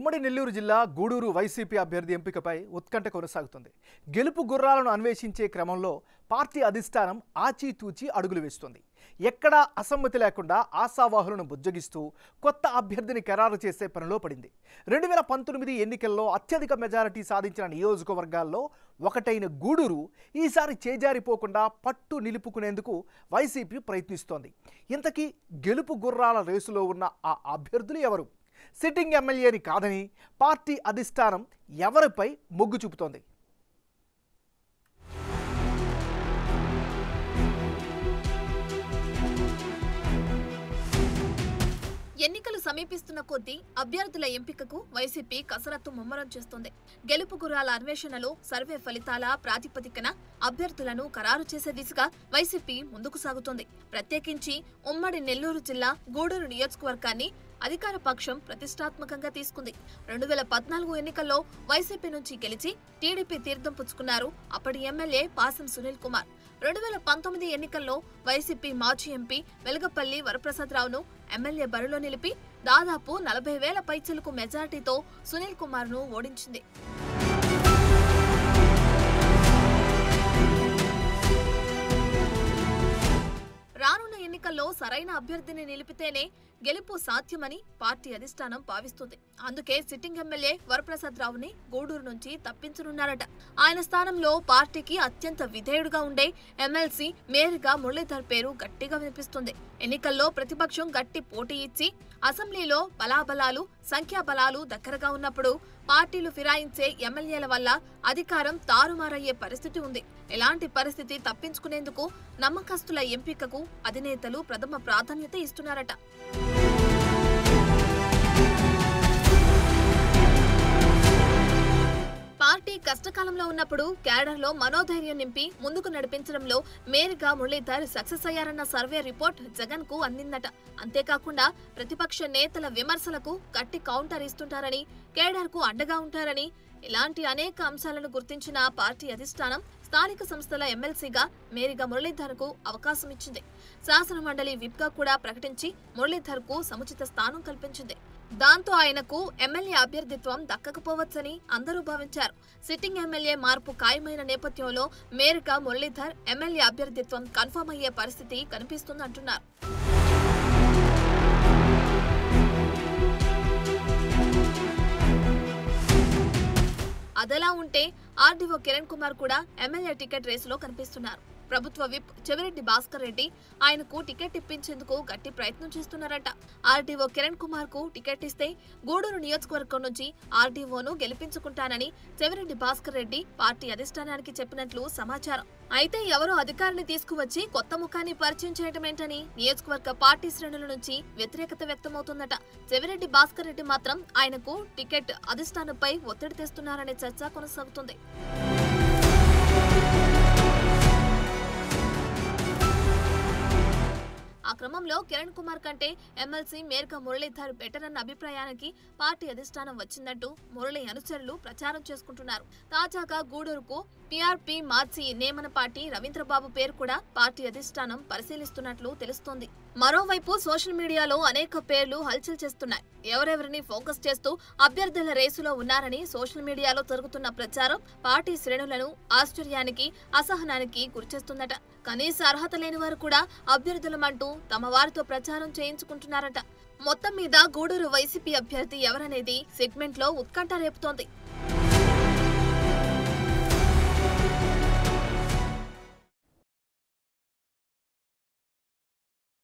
ఉమ్మడి నెల్లూరు జిల్లా గూడూరు వైసీపీ అభ్యర్థి ఎంపికపై ఉత్కంఠ కొనసాగుతుంది గెలుపు గుర్రాలను అన్వేషించే క్రమంలో పార్టీ అధిష్టానం ఆచితూచి అడుగులు వేస్తుంది ఎక్కడా అసమ్మతి లేకుండా ఆశావాహులను బుజ్జగిస్తూ కొత్త అభ్యర్థిని ఖరారు చేసే పనిలో పడింది రెండు వేల పంతొమ్మిది ఎన్నికల్లో అత్యధిక మెజారిటీ సాధించిన నియోజకవర్గాల్లో ఒకటైన గూడూరు ఈసారి చేజారిపోకుండా పట్టు నిలుపుకునేందుకు వైసీపీ ప్రయత్నిస్తోంది ఇంతకీ గెలుపు గుర్రాల రేసులో ఉన్న ఆ అభ్యర్థులు ఎవరు సిట్టింగ్ ఎమ్మెల్యేని కాదని పార్టీ అధిష్టానం ఎవరిపై మొగ్గు చూపుతోంది ఎన్నికలు సమీపిస్తున్న కొద్దీ అభ్యర్థుల ఎంపికకు వైసీపీ కసరత్తు ముమ్మరం చేస్తోంది గెలుపు గుర్రాల అన్వేషణలో సర్వే ఫలితాల ప్రాతిపదికన అభ్యర్థులను ఖరారు చేసే దిశగా వైసీపీ ముందుకు సాగుతోంది ప్రత్యేకించి ఉమ్మడి నెల్లూరు జిల్లా గూడూరు నియోజకవర్గాన్ని అధికార పక్షం ప్రతిష్టాత్మకంగా తీసుకుంది రెండు వేల పద్నాలుగు ఎన్నికల్లో వైసీపీ నుంచి గెలిచి టీడీపీ తీర్థం పుచ్చుకున్నారు అప్పటి ఎమ్మెల్యే పాసం సునీల్ కుమార్ రెండు వేల పంతొమ్మిది ఎన్నికల్లో వైసీపీ మాజీ ఎంపీ వెలగపల్లి వరప్రసాదరావును ఎమ్మెల్యే బరిలో నిలిపి దాదాపు నలభై వేల పైచలకు మెజార్టీతో సునీల్ కుమార్ ను ఓడించింది రానున్న ఎన్నికల్లో సరైన అభ్యర్థిని నిలిపితేనే గెలుపు సాధ్యమని పార్టీ అధిష్టానం భావిస్తుంది అందుకే సిట్టింగ్ ఎమ్మెల్యే వరప్రసాద్ రావుని గూడూరు నుంచి తప్పించనున్నారట ఆయన స్థానంలో పార్టీకి అత్యంత విధేయుడుగా ఉండే ఎమ్మెల్సీ మేయర్గా మురళీధర్ పేరు గట్టిగా వినిపిస్తుంది ఎన్నికల్లో ప్రతిపక్షం గట్టి పోటీ ఇచ్చి అసెంబ్లీలో బలాబలాలు సంఖ్యాబలాలు దగ్గరగా ఉన్నప్పుడు పార్టీలు ఫిరాయించే ఎమ్మెల్యేల వల్ల అధికారం తారుమారయ్యే పరిస్థితి ఉంది ఎలాంటి పరిస్థితి తప్పించుకునేందుకు నమ్మకస్తుల ఎంపికకు అధినేతలు ప్రథమ ప్రాధాన్యత ఇస్తున్నారట పార్టీ కష్టకాలంలో ఉన్నప్పుడు క్యాడర్లో మనోధైర్యం నింపి ముందుకు నడిపించడంలో మేరుగా మురళీధర్ సక్సెస్ అయ్యారన్న సర్వే రిపోర్ట్ జగన్ కు అందిందట అంతేకాకుండా ప్రతిపక్ష నేతల విమర్శలకు గట్టి కౌంటర్ ఇస్తుంటారని కేడర్ కు అండగా ఉంటారని ఇలాంటి అనేక అంశాలను గుర్తించిన పార్టీ అధిష్టానం స్థానిక సంస్థల ఎమ్మెల్సీగా మేరిగా మురళీధర్ కు అవకాశం ఇచ్చింది శాసన మండలి విప్ గా కూడా ప్రకటించి మురళీధర్ కు సముచిత స్థానం కల్పించింది దాంతో ఆయనకు ఎమ్మెల్యే అభ్యర్థిత్వం దక్కకపోవచ్చని అందరూ భావించారు సిట్టింగ్ ఎమ్మెల్యే మార్పు ఖాయమైన నేపథ్యంలో మేరగా మురళీధర్ ఎమ్మెల్యే అభ్యర్థిత్వం కన్ఫర్మ్ అయ్యే పరిస్థితి కనిపిస్తుందంటున్నారు అదలా ఉంటే ఆర్డీఓ కిరణ్ కుమార్ కూడా ఎమ్మెల్యే టికెట్ రేసులో కనిపిస్తున్నారు ప్రభుత్వ విప్ చెవిరెడ్డి భాస్కర్ రెడ్డి ఆయనకు టికెట్ ఇప్పించేందుకు గట్టి ప్రయత్నం చేస్తున్నారట ఆర్డీఓ కిరణ్ కుమార్ కు టికెట్ ఇస్తే గూడూరు నియోజకవర్గం నుంచి ఆర్డీఓను గెలిపించుకుంటానని చెవిరెడ్డి భాస్కర్ రెడ్డి పార్టీ అధిష్టానానికి చెప్పినట్లు సమాచారం అయితే ఎవరో అధికారిని తీసుకువచ్చి కొత్త ముఖాన్ని పరిచయం చేయటమేంటని నియోజకవర్గ పార్టీ శ్రేణుల నుంచి వ్యతిరేకత వ్యక్తమవుతుందట చెవిరెడ్డి భాస్కర్ రెడ్డి మాత్రం ఆయనకు టికెట్ అధిష్టానంపై ఒత్తిడి తెస్తున్నారనే చర్చ కొనసాగుతుంది ఆ క్రమంలో కిరణ్ కుమార్ కంటే ఎమ్మెల్సీ మేర్గా మురళీధర్ బెటర్ అన్న అభిప్రాయానికి పార్టీ అధిష్టానం వచ్చిందంటూ మురళి అనుచరులు ప్రచారం చేసుకుంటున్నారు తాజాగా గూడూరుకు పీఆర్పీ మార్చి నియమన పార్టీ రవీంద్రబాబు పేరు కూడా పార్టీ అధిష్టానం పరిశీలిస్తున్నట్లు తెలుస్తోంది మరోవైపు సోషల్ మీడియాలో అనేక పేర్లు హల్చల్ చేస్తున్నాయి ఎవరెవరిని ఫోకస్ చేస్తూ అభ్యర్థుల రేసులో ఉన్నారని సోషల్ మీడియాలో జరుగుతున్న ప్రచారం పార్టీ శ్రేణులను ఆశ్చర్యానికి అసహనానికి గురిచేస్తుందట కనీస అర్హత లేని వారు కూడా అభ్యర్థులమంటూ తమ వారితో ప్రచారం చేయించుకుంటున్నారట మొత్తం మీద గూడూరు వైసీపీ అభ్యర్థి ఎవరనేది సెగ్మెంట్ లో ఉత్కంఠ రేపుతోంది